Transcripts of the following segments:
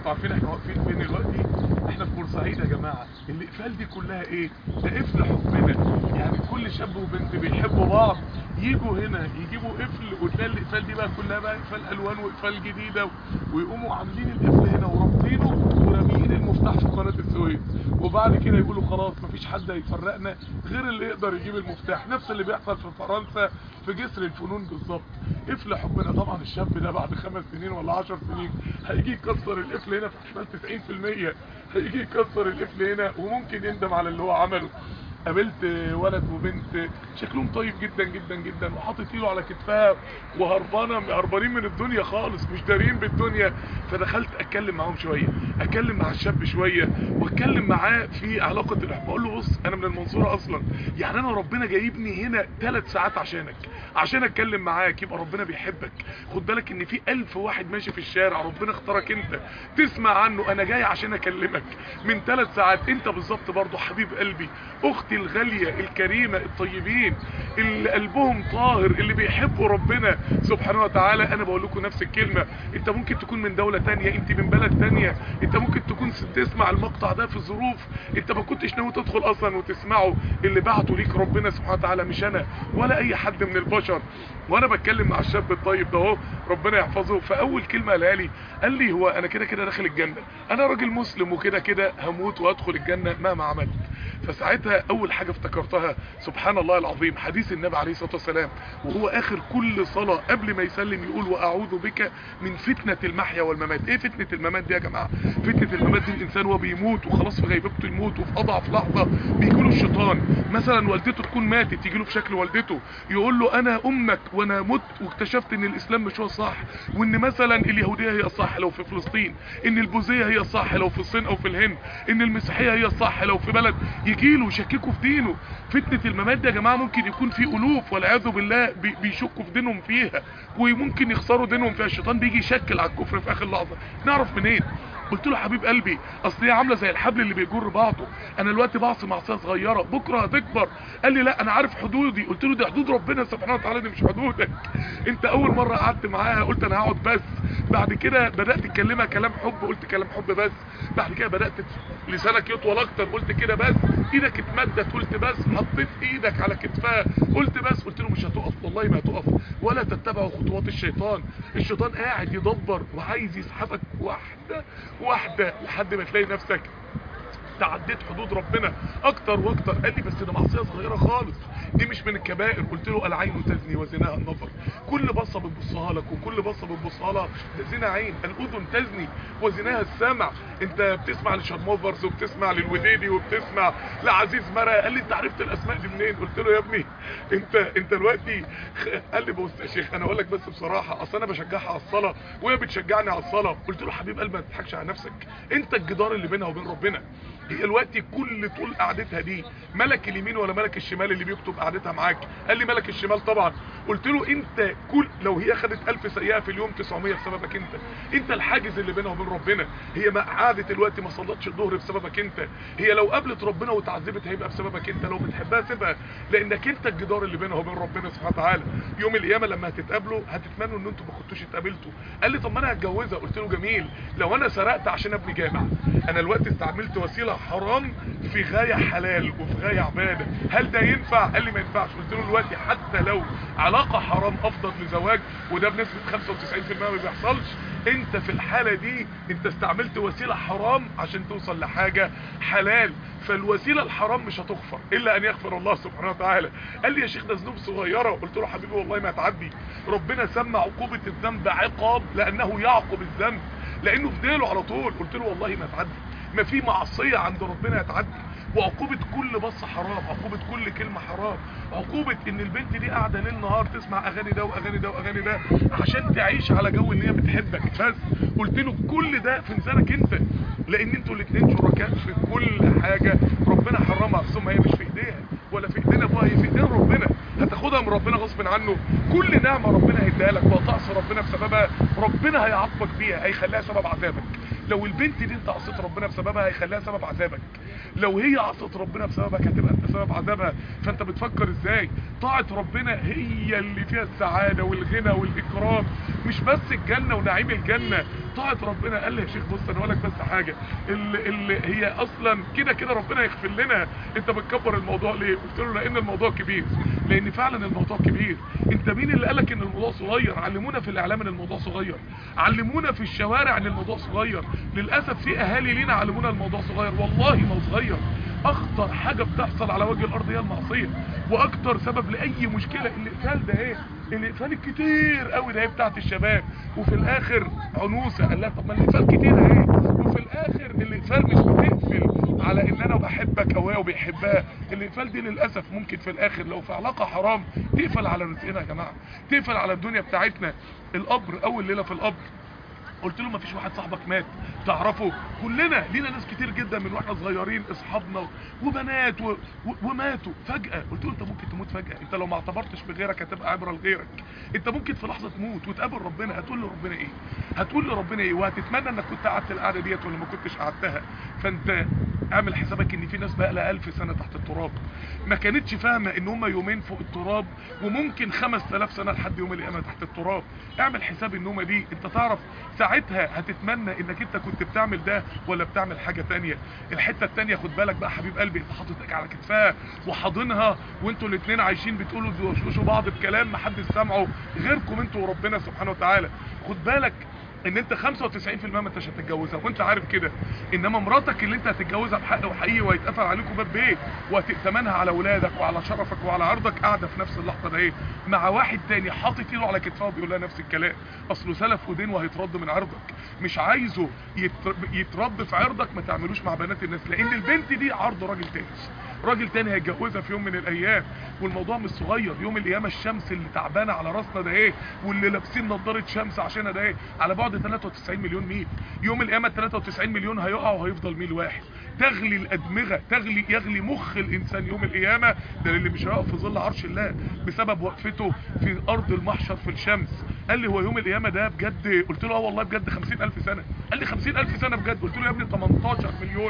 عارفين احنا واقفين فين دلوقتي احنا في بورسعيد يا جماعه الاقفال دي كلها ايه ده قفل حبنا يعني كل شاب وبنت بيحبوا بعض يجوا هنا يجيبوا قفل وتلاقي الاقفال دي بقى كلها بقى اقفال الوان واقفال جديده ويقوموا عاملين القفل هنا ورابطينه وراميين المفتاح في قناه السويس وبعد كده يقولوا خلاص مفيش حد هيفرقنا غير اللي يقدر يجيب المفتاح نفس اللي بيحصل في فرنسا في جسر الفنون بالظبط قفل حبنا طبعا الشاب ده بعد خمس سنين ولا عشر سنين هيجي يكسر القفل هنا في احتمال 90% هيجي يكسر القفل هنا وممكن يندم على اللي هو عمله قابلت ولد وبنت شكلهم طيب جدا جدا جدا وحاطط ايده على كتفها وهربانه هربانين من الدنيا خالص مش دارين بالدنيا فدخلت اتكلم معاهم شويه اتكلم مع الشاب شويه واتكلم معاه في علاقه الاحب بقول له بص انا من المنصوره اصلا يعني انا ربنا جايبني هنا ثلاث ساعات عشانك عشان اتكلم معاك يبقى ربنا بيحبك خد بالك ان في ألف واحد ماشي في الشارع ربنا اختارك انت تسمع عنه انا جاي عشان اكلمك من ثلاث ساعات انت بالظبط برضه حبيب قلبي اختي الغاليه الكريمه الطيبين اللي قلبهم طاهر اللي بيحبوا ربنا سبحانه وتعالى انا بقول لكم نفس الكلمه انت ممكن تكون من دوله تانية انت من بلد تانية انت ممكن تكون تسمع المقطع ده في ظروف انت ما كنتش ناوي تدخل اصلا وتسمعه اللي بعته ليك ربنا سبحانه وتعالى مش انا ولا اي حد من البشر وانا بتكلم مع الشاب الطيب ده اهو ربنا يحفظه فاول كلمه قالها لي قال لي هو انا كده كده داخل الجنه انا راجل مسلم وكده كده هموت وادخل الجنه مهما عملت فساعتها اول حاجه افتكرتها سبحان الله العظيم حديث النبي عليه الصلاه والسلام وهو اخر كل صلاه قبل ما يسلم يقول واعوذ بك من فتنه المحيا والممات ايه فتنه الممات دي يا جماعه فتنه الممات دي الانسان وهو بيموت وخلاص في غيبوبته الموت وفي اضعف لحظه بيجي له الشيطان مثلا والدته تكون ماتت تيجي له في شكل والدته يقول له انا امك وانا مت واكتشفت ان الاسلام مش هو الصح وان مثلا اليهوديه هي الصح لو في فلسطين ان البوذيه هي الصح لو في الصين او في الهند ان المسيحيه هي الصح لو في بلد يجي له يشككوا في دينه فتنه الممات دي يا جماعه ممكن يكون في الوف والعياذ بالله بي- بيشكوا في دينهم فيها وممكن يخسروا دينهم فيها الشيطان بيجي يشكل على الكفر في اخر لحظه نعرف منين قلت له حبيب قلبي اصل هي عامله زي الحبل اللي بيجر بعضه انا دلوقتي بعصي معصيه صغيره بكره هتكبر قال لي لا انا عارف حدودي قلت له دي حدود ربنا سبحانه وتعالى دي مش حدودك انت اول مره قعدت معاها قلت انا هقعد بس بعد كده بدات تكلمها كلام حب قلت كلام حب بس بعد كده بدات لسانك يطول اكتر قلت كده بس ايدك اتمدت قلت بس حطيت ايدك على كتفها قلت بس قلت له مش هتقف والله ما هتقف ولا تتبعوا خطوات الشيطان الشيطان قاعد يدبر وعايز يسحبك واحده واحده لحد ما تلاقي نفسك تعديت حدود ربنا اكتر واكتر قال لي بس ده معصيه صغيره خالص دي مش من الكبائر قلت له العين تزني وزناها النظر كل بصه بتبصها لك وكل بصه بتبصها لها ده زنا عين الاذن تزني وزناها السمع انت بتسمع لشارموفرز وبتسمع للوديدي وبتسمع لعزيز مرا قال لي انت عرفت الاسماء دي منين قلت له يا ابني انت انت دلوقتي خ- قال لي بص يا شيخ انا اقول لك بس بصراحه اصل انا بشجعها على الصلاه وهي بتشجعني على الصلاه قلت له حبيب قلبي ما تضحكش على نفسك انت الجدار اللي بينها وبين ربنا هي دلوقتي كل طول قعدتها دي ملك اليمين ولا ملك الشمال اللي بيكتب قعدتها معاك قال لي ملك الشمال طبعا قلت له انت كل لو هي خدت 1000 سيئه في اليوم 900 بسببك انت انت الحاجز اللي بينها وبين ربنا هي ما قعدت دلوقتي ما صلتش الظهر بسببك انت هي لو قابلت ربنا وتعذبت هيبقى بسببك انت لو بتحبها سيبها لانك انت الجدار اللي بينها وبين ربنا سبحانه وتعالى يوم القيامه لما هتتقابلوا هتتمنوا ان انتوا ما كنتوش اتقابلتوا قال لي طب ما انا هتجوزها قلت له جميل لو انا سرقت عشان ابني جامع انا دلوقتي استعملت وسيله حرام في غايه حلال وفي غايه عباده هل ده ينفع قال لي ما ينفعش قلت له دلوقتي حتى لو علاقه حرام افضل لزواج وده بنسبه 95% ما بيحصلش انت في الحاله دي انت استعملت وسيله حرام عشان توصل لحاجه حلال فالوسيله الحرام مش هتغفر الا ان يغفر الله سبحانه وتعالى قال لي يا شيخ ده ذنوب صغيره قلت له حبيبي والله ما تعدي ربنا سمى عقوبه الذنب عقاب لانه يعقب الذنب لانه في ديله على طول قلت له والله ما تعدي ما في معصيه عند ربنا هتعدي وعقوبة كل بص حرام عقوبة كل كلمة حرام عقوبة ان البنت دي قاعدة ليل نهار تسمع اغاني ده واغاني ده واغاني ده عشان تعيش على جو ان هي بتحبك بس قلت له كل ده في ميزانك انت لان انتوا الاتنين شركاء في كل حاجة ربنا حرمها ثم هي مش في ايديها ولا في ايدينا ابوها هي في ايدين ربنا هتاخدها من ربنا غصب عنه كل نعمة ربنا هيديها لك وهتعصي ربنا بسببها ربنا هيعاقبك بيها هيخليها سبب عذابك لو البنت دي انت عصيت ربنا بسببها هيخليها سبب عذابك لو هي عصت ربنا بسببك هتبقى انت سبب عذابها فانت بتفكر ازاي طاعة ربنا هي اللي فيها السعادة والغنى والاكرام مش بس الجنة ونعيم الجنة طاعه ربنا قال لي يا شيخ بص انا اقول لك بس حاجه اللي, اللي هي اصلا كده كده ربنا يغفر لنا انت بتكبر الموضوع ليه قلت له لان الموضوع كبير لان فعلا الموضوع كبير انت مين اللي قالك ان الموضوع صغير علمونا في الاعلام ان الموضوع صغير علمونا في الشوارع ان الموضوع صغير للاسف في اهالي لينا علمونا الموضوع صغير والله ما هو صغير اخطر حاجة بتحصل على وجه الارض هي المعصية واكتر سبب لاي مشكلة الاقفال ده ايه الاقفال الكتير قوي ده ايه بتاعت الشباب وفي الاخر عنوسة قال لها طب ما الاقفال كتير اهي وفي الاخر الاقفال مش بتقفل على ان انا بحبك او هي وبيحبها الاقفال دي للاسف ممكن في الاخر لو في علاقة حرام تقفل على رزقنا يا جماعة تقفل على الدنيا بتاعتنا القبر اول ليلة في القبر قلت له ما فيش واحد صاحبك مات تعرفه كلنا لينا ناس كتير جدا من واحنا صغيرين اصحابنا وبنات و... و... وماتوا فجأة قلت له انت ممكن تموت فجأة انت لو ما اعتبرتش بغيرك هتبقى عبرة لغيرك انت ممكن في لحظة تموت وتقابل ربنا هتقول لربنا ايه هتقول لربنا ايه وهتتمنى انك كنت قعدت القعدة ديت ولا ما كنتش قعدتها فانت اعمل حسابك ان في ناس بقى لها 1000 سنة تحت التراب ما كانتش فاهمة ان هم يومين فوق التراب وممكن 5000 سنة لحد يوم القيامة تحت الترراب اعمل حساب النومة دي انت تعرف ساعتها هتتمنى انك انت كنت بتعمل ده ولا بتعمل حاجة تانية الحتة التانية خد بالك بقى حبيب قلبي انت حاطط ايدك على كتفها وحاضنها وانتوا الاتنين عايشين بتقولوا توشوشوا بعض بكلام محدش سامعه غيركم انتوا وربنا سبحانه وتعالى خد بالك ان انت 95% ما انتش هتتجوزها وانت عارف كده انما مراتك اللي انت هتتجوزها بحق وحقيقي وهيتقفل عليكم باب بيت وهتأتمنها على اولادك وعلى شرفك وعلى عرضك قاعده في نفس اللحظه ده ايه مع واحد تاني حاطط ايده على كتفها وبيقول لها نفس الكلام اصله سلف ودين وهيترد من عرضك مش عايزه يتر... يترد في عرضك ما تعملوش مع بنات الناس لان البنت دي عرض راجل تاني راجل تاني هيتجوزها في يوم من الايام والموضوع مش صغير يوم القيامه الشمس اللي تعبانه على راسنا ده ايه واللي لابسين نضاره شمس عشانها ده ايه على بعد 93 مليون ميل يوم القيامه 93 مليون هيقعوا وهيفضل ميل واحد تغلي الادمغه تغلي يغلي مخ الانسان يوم القيامه ده اللي مش هيقف في ظل عرش الله بسبب وقفته في ارض المحشر في الشمس قال لي هو يوم القيامه ده بجد قلت له اه والله بجد 50000 سنه قال لي 50000 سنه بجد قلت له يا ابني 18 مليون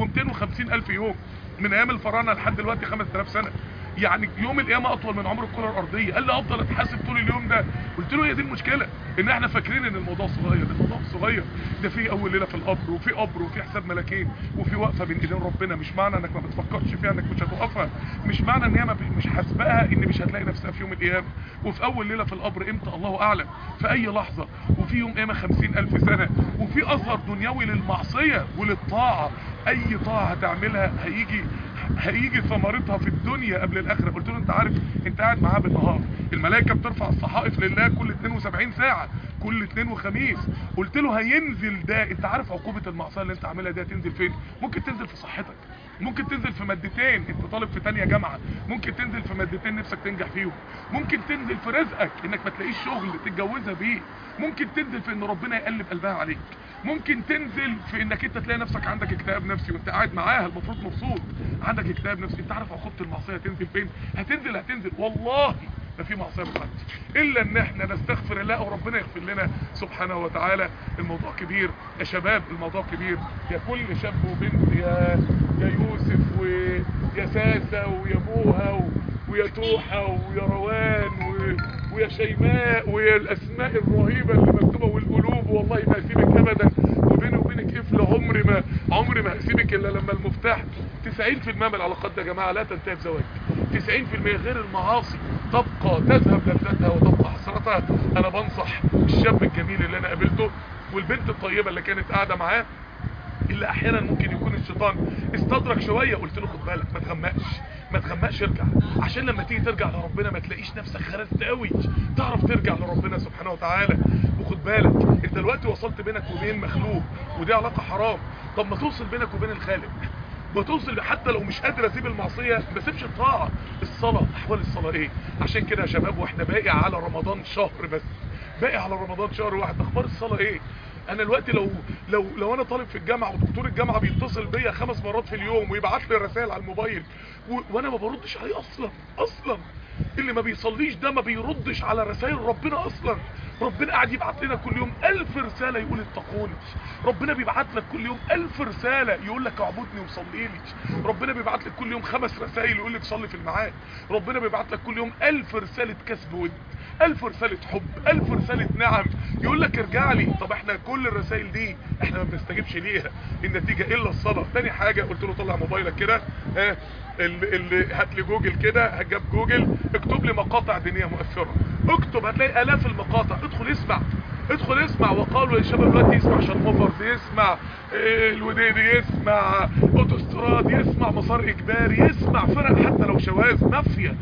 و250 الف يوم من ايام الفراعنه لحد دلوقتي 5000 سنه يعني يوم القيامه اطول من عمر الكره الارضيه قال لي افضل اتحاسب طول اليوم ده قلت له هي دي المشكله ان احنا فاكرين ان الموضوع صغير الموضوع صغير ده في اول ليله في القبر وفي قبر وفي حساب ملاكين وفي وقفه بين ايدين ربنا مش معنى انك ما بتفكرش فيها انك مش هتوقفها مش معنى ان هي مش حاسباها ان مش هتلاقي نفسها في يوم القيامه وفي اول ليله في القبر امتى الله اعلم في اي لحظه وفي يوم قيامه 50000 سنه وفي اثر دنيوي للمعصيه وللطاعه اي طاعه هتعملها هيجي هيجي ثمرتها في الدنيا قبل الاخره قلت له انت عارف انت قاعد معاه بالنهار الملائكه بترفع الصحائف لله كل 72 ساعه كل اثنين وخميس قلت له هينزل ده انت عارف عقوبه المعصيه اللي انت عاملها دي هتنزل فين ممكن تنزل في صحتك ممكن تنزل في مادتين انت طالب في تانية جامعة ممكن تنزل في مادتين نفسك تنجح فيهم ممكن تنزل في رزقك انك ما تلاقيش شغل تتجوزها بيه ممكن تنزل في ان ربنا يقلب قلبها عليك ممكن تنزل في انك انت تلاقي نفسك عندك اكتئاب نفسي وانت قاعد معاها المفروض مبسوط عندك اكتئاب نفسي انت عارف عقوبه المعصيه هتنزل فين هتنزل هتنزل والله ما في معصيه بتعدي الا ان احنا نستغفر الله وربنا يغفر لنا سبحانه وتعالى الموضوع كبير يا شباب الموضوع كبير يا كل شاب وبنت يا يا يوسف ويا ساسه ويا بوها و... ويا توحة ويا روان و... ويا شيماء ويا الاسماء الرهيبة اللي مكتوبة والقلوب والله ما هسيبك ابدا وبيني وبينك قفل عمري ما عمري ما هسيبك الا لما المفتاح 90% من العلاقات ده يا جماعة لا تنتهي بزواج 90% غير المعاصي تبقى تذهب لذتها وتبقى حسرتها انا بنصح الشاب الجميل اللي انا قابلته والبنت الطيبة اللي كانت قاعدة معاه اللي احيانا ممكن يكون الشيطان استدرك شوية قلت له خد بالك ما تغمقش ما تغمقش ارجع عشان لما تيجي ترجع لربنا ما تلاقيش نفسك خرجت قوي تعرف ترجع لربنا سبحانه وتعالى وخد بالك انت دلوقتي وصلت بينك وبين مخلوق ودي علاقة حرام طب ما توصل بينك وبين الخالق بتوصل حتى لو مش قادر اسيب المعصيه ما سيبش الطاعه الصلاه احوال الصلاه ايه عشان كده يا شباب واحنا باقي على رمضان شهر بس باقي على رمضان شهر واحد اخبار الصلاه ايه انا دلوقتي لو لو لو انا طالب في الجامعه ودكتور الجامعه بيتصل بيا خمس مرات في اليوم ويبعت لي رسائل على الموبايل و... وانا ما بردش عليه اصلا اصلا اللي ما بيصليش ده ما بيردش على رسائل ربنا اصلا ربنا قاعد يبعت لنا كل يوم ألف رسالة يقول اتقوني ربنا بيبعت لك كل يوم ألف رسالة يقول لك اعبدني وصلي لي ربنا بيبعت لك كل يوم خمس رسائل يقول لك صلي في الميعاد ربنا بيبعت لك كل يوم ألف رسالة كسب ود ألف رسالة حب ألف رسالة نعم يقول لك ارجع لي طب احنا كل كل الرسائل دي احنا ما بنستجيبش ليها النتيجه الا الصلاه تاني حاجه قلت له طلع موبايلك كده اه اللي, اللي هات لي جوجل كده هجاب جوجل اكتب لي مقاطع دينيه مؤثره اكتب هتلاقي الاف المقاطع ادخل اسمع ادخل اسمع وقالوا يا شباب دلوقتي يسمع شرموفرز يسمع اه الوديدي يسمع اوتوستراد يسمع مسار اجباري يسمع فرق حتى لو شواذ مافيا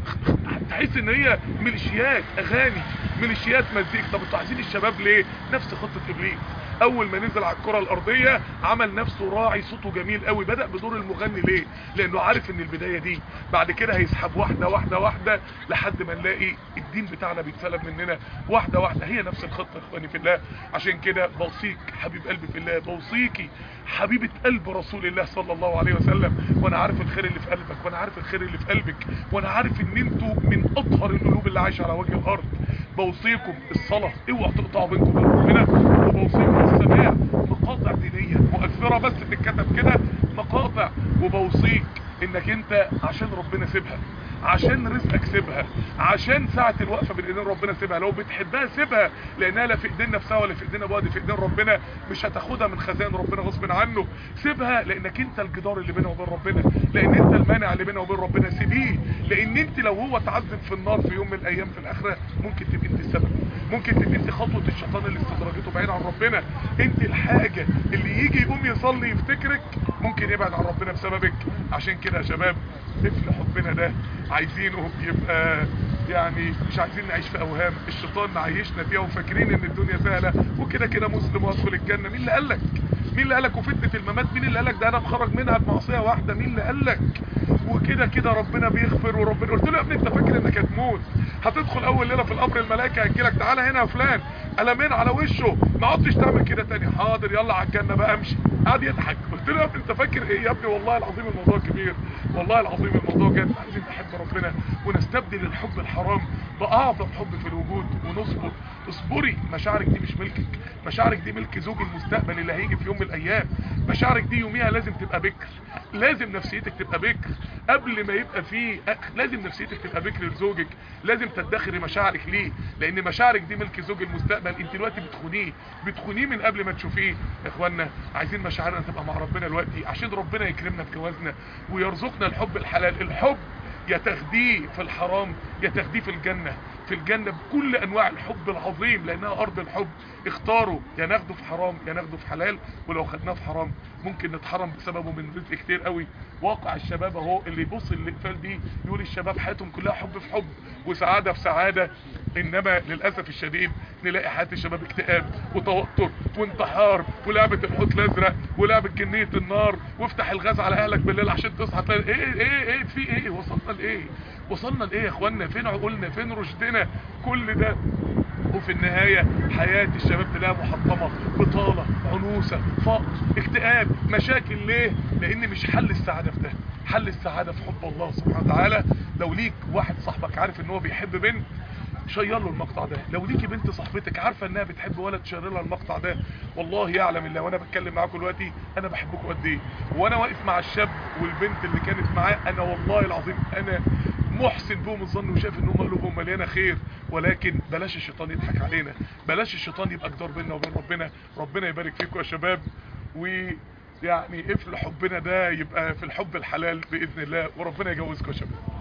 تحس ان هي ميليشيات اغاني ميليشيات مزيكا طب انتوا عايزين الشباب ليه نفس خطه ابليس اول ما نزل على الكره الارضيه عمل نفسه راعي صوته جميل قوي بدا بدور المغني ليه لانه عارف ان البدايه دي بعد كده هيسحب واحده واحده واحده لحد ما نلاقي الدين بتاعنا بيتسلب مننا واحده واحده هي نفس الخطه اخواني في الله عشان كده بوصيك حبيب قلبي في الله بوصيكي حبيبه قلب رسول الله صلى الله عليه وسلم وانا عارف الخير اللي في قلبك وانا عارف الخير اللي في قلبك وانا عارف ان انتوا من اطهر القلوب اللي عايشه على وجه الارض بوصيكم الصلاه اوعوا تقطعوا بينكم وبين ربنا وبوصيكم السماع مقاطع دينيه مؤثره بس تتكتب كده مقاطع وبوصيك انك انت عشان ربنا سيبها عشان رزقك سيبها عشان ساعة الوقفة بين ايدين ربنا سيبها لو بتحبها سيبها لانها لا في ايدين نفسها ولا في ايدين ابوها دي في ايدين ربنا مش هتاخدها من خزان ربنا غصب عنه سيبها لانك انت الجدار اللي بينها وبين ربنا لان انت المانع اللي بينها وبين ربنا سيبيه لان انت لو هو تعذب في النار في يوم من الايام في الاخرة ممكن تبقى انت السبب ممكن تبقى انت خطوة الشيطان اللي استدرجته بعيد عن ربنا انت الحاجة اللي يجي يقوم يصلي يفتكرك ممكن يبعد عن ربنا بسببك عشان كده يا شباب طفل حبنا ده عايزينه يبقى يعني مش عايزين نعيش في اوهام الشيطان معيشنا فيها وفاكرين ان الدنيا سهله وكده كده مسلم وادخل الجنه مين اللي قالك مين اللي قالك وفتنه الممات مين اللي قالك ده انا بخرج منها بمعصيه واحده مين اللي قالك وكده كده ربنا بيغفر وربنا قلت له يا ابني انت فاكر انك هتموت هتدخل اول ليله في القبر الملائكه هتجيلك تعالى هنا يا فلان قلمين على وشه ما عدتش تعمل كده تاني حاضر يلا على الجنه بقى امشي قعد يضحك قلت له يا ابني انت فاكر ايه يا ابني والله العظيم الموضوع كبير والله العظيم الموضوع جد عايزين نحب ربنا ونستبدل الحب الحرام باعظم حب في الوجود ونصبر اصبري مشاعرك دي مش ملكك مشاعرك دي ملك زوج المستقبل اللي هيجي في يوم من الايام مشاعرك دي يوميها لازم تبقى بكر لازم نفسيتك تبقى بكر قبل ما يبقى فيه لازم نفسيتك تبقى بكر لزوجك لازم تدخري مشاعرك ليه لان مشاعرك دي ملك زوج المستقبل انت دلوقتي بتخونيه بتخونيه من قبل ما تشوفيه يا اخوانا عايزين مشاعرنا تبقى مع ربنا دلوقتي عشان ربنا يكرمنا في جوازنا ويرزقنا الحب الحلال الحب يا تاخديه في الحرام يا تاخديه في الجنة في الجنة بكل انواع الحب العظيم لانها ارض الحب اختاروا يا ناخده في حرام يا ناخده في حلال ولو خدناه في حرام ممكن نتحرم بسببه من رزق كتير قوي واقع الشباب اهو اللي يبص الاقفال دي يقول الشباب حياتهم كلها حب في حب وسعادة في سعادة انما للأسف الشديد نلاقي حياة الشباب اكتئاب وتوتر وانتحار ولعبة الحوت الازرق ولعبة جنية النار وافتح الغاز على اهلك بالليل عشان تصحى تلاقي ايه ايه ايه في ايه وصلنا لايه وصلنا لايه يا اخوانا فين عقولنا فين رشدنا كل ده وفي النهاية حياة الشباب تلاقيها محطمة بطالة عنوسة فقر اكتئاب مشاكل ليه لان مش حل السعادة في ده حل السعادة في حب الله سبحانه وتعالى لو ليك واحد صاحبك عارف ان هو بيحب بنت شير له المقطع ده لو ليكي بنت صاحبتك عارفه انها بتحب ولد شير لها المقطع ده والله يعلم الله وانا بتكلم معاكم دلوقتي انا بحبكم قد ايه وانا واقف مع الشاب والبنت اللي كانت معاه انا والله العظيم انا محسن بهم الظن وشايف ان هم قلوبهم مليانه خير ولكن بلاش الشيطان يضحك علينا بلاش الشيطان يبقى جدار بيننا وبين ربنا ربنا يبارك فيكم يا شباب و يعني قفل حبنا ده يبقى في الحب الحلال باذن الله وربنا يجوزكم يا شباب